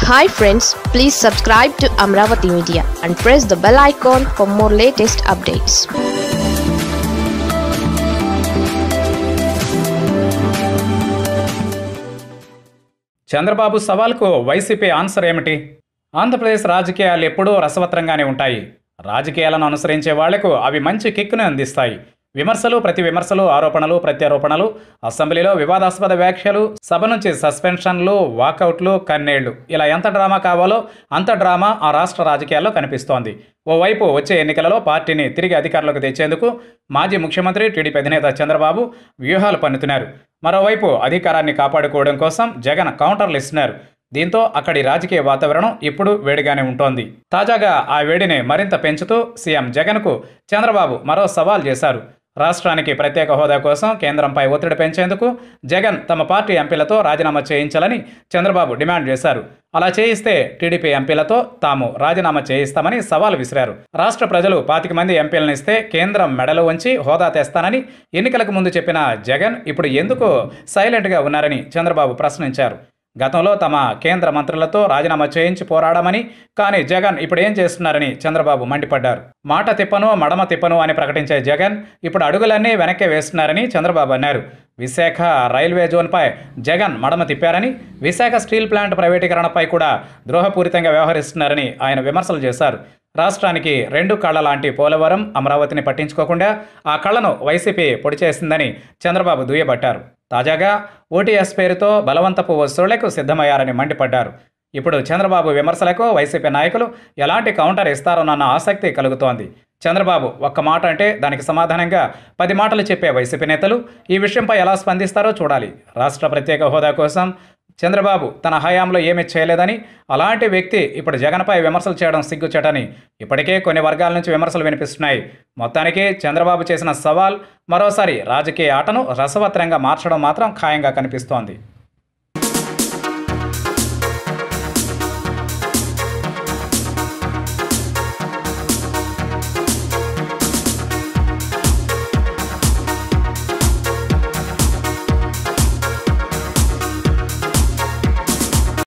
hi friends please subscribe to Amaravati media and press the bell icon for more latest updates Chandrababu సవాల్కు YCP answer ఏమిటి ఆంధ్రప్రదేశ్ రాజకీయాలు ఎప్పుడూ రసవత్రంగానే ఉంటాయి రాజకీయాలను అనుసరించే వాళ్లకు అవి మంచి కిక్కును అందిస్తాయి విమర్శలు ప్రతి విమర్శలు ఆరోపణలు ప్రత్యారోపణలు అసెంబ్లీలో వివాదాస్పద వ్యాఖ్యలు సభ నుంచి సస్పెన్షన్లు వాకౌట్లు కన్నేళ్లు ఇలా ఎంత డ్రామా కావాలో అంత డ్రామా ఆ రాష్ట్ర రాజకీయాల్లో కనిపిస్తోంది ఓవైపు వచ్చే ఎన్నికలలో పార్టీని తిరిగి అధికారంలోకి తెచ్చేందుకు మాజీ ముఖ్యమంత్రి టీడీపీ అధినేత చంద్రబాబు వ్యూహాలు పన్నుతున్నారు మరోవైపు అధికారాన్ని కాపాడుకోవడం కోసం జగన్ కౌంటర్లు ఇస్తున్నారు దీంతో అక్కడి రాజకీయ వాతావరణం ఇప్పుడు వేడిగానే ఉంటోంది తాజాగా ఆ వేడిని మరింత పెంచుతూ సీఎం జగన్కు చంద్రబాబు మరో సవాల్ చేశారు రాష్ట్రానికి ప్రత్యేక హోదా కోసం కేంద్రంపై ఒత్తిడి పెంచేందుకు జగన్ తమ పార్టీ ఎంపీలతో రాజీనామా చేయించాలని చంద్రబాబు డిమాండ్ చేశారు అలా చేయిస్తే టీడీపీ ఎంపీలతో తాము రాజీనామా చేయిస్తామని సవాల్ విసిరారు రాష్ట్ర ప్రజలు పాతిక మంది ఎంపీలను ఇస్తే కేంద్రం మెడలు ఉంచి హోదా తెస్తానని ఎన్నికలకు ముందు చెప్పిన జగన్ ఇప్పుడు ఎందుకు సైలెంట్గా ఉన్నారని చంద్రబాబు ప్రశ్నించారు గతంలో తమ కేంద్ర మంత్రులతో రాజీనామా చేయించి పోరాడమని కానీ జగన్ ఇప్పుడు ఏం చేస్తున్నారని చంద్రబాబు మండిపడ్డారు మాట తిప్పను మడమ తిప్పను అని ప్రకటించే జగన్ ఇప్పుడు అడుగులన్నీ వెనక్కి వేస్తున్నారని చంద్రబాబు అన్నారు విశాఖ రైల్వే జోన్పై జగన్ మడమ తిప్పారని విశాఖ స్టీల్ ప్లాంట్ ప్రైవేటీకరణపై కూడా ద్రోహపూరితంగా వ్యవహరిస్తున్నారని ఆయన విమర్శలు చేశారు రాష్ట్రానికి రెండు కళ్ళ లాంటి పోలవరం అమరావతిని పట్టించుకోకుండా ఆ కళ్ళను వైసీపీ పొడి చేసిందని చంద్రబాబు దుయ్యబట్టారు తాజాగా ఓటీఎస్ పేరుతో బలవంతపు వసూళ్లకు సిద్ధమయ్యారని మండిపడ్డారు ఇప్పుడు చంద్రబాబు విమర్శలకు వైసీపీ నాయకులు ఎలాంటి కౌంటర్ ఇస్తారోనన్న ఆసక్తి కలుగుతోంది చంద్రబాబు ఒక్క మాట అంటే దానికి సమాధానంగా పది మాటలు చెప్పే వైసీపీ నేతలు ఈ విషయంపై ఎలా స్పందిస్తారో చూడాలి రాష్ట్ర ప్రత్యేక హోదా కోసం చంద్రబాబు తన హయాంలో ఏమీ చేయలేదని అలాంటి వ్యక్తి ఇప్పుడు జగన్పై విమర్శలు చేయడం సిగ్గుచేటని ఇప్పటికే కొన్ని వర్గాల నుంచి విమర్శలు వినిపిస్తున్నాయి మొత్తానికి చంద్రబాబు చేసిన సవాల్ మరోసారి రాజకీయ ఆటను రసవత్రంగా మార్చడం మాత్రం ఖాయంగా కనిపిస్తోంది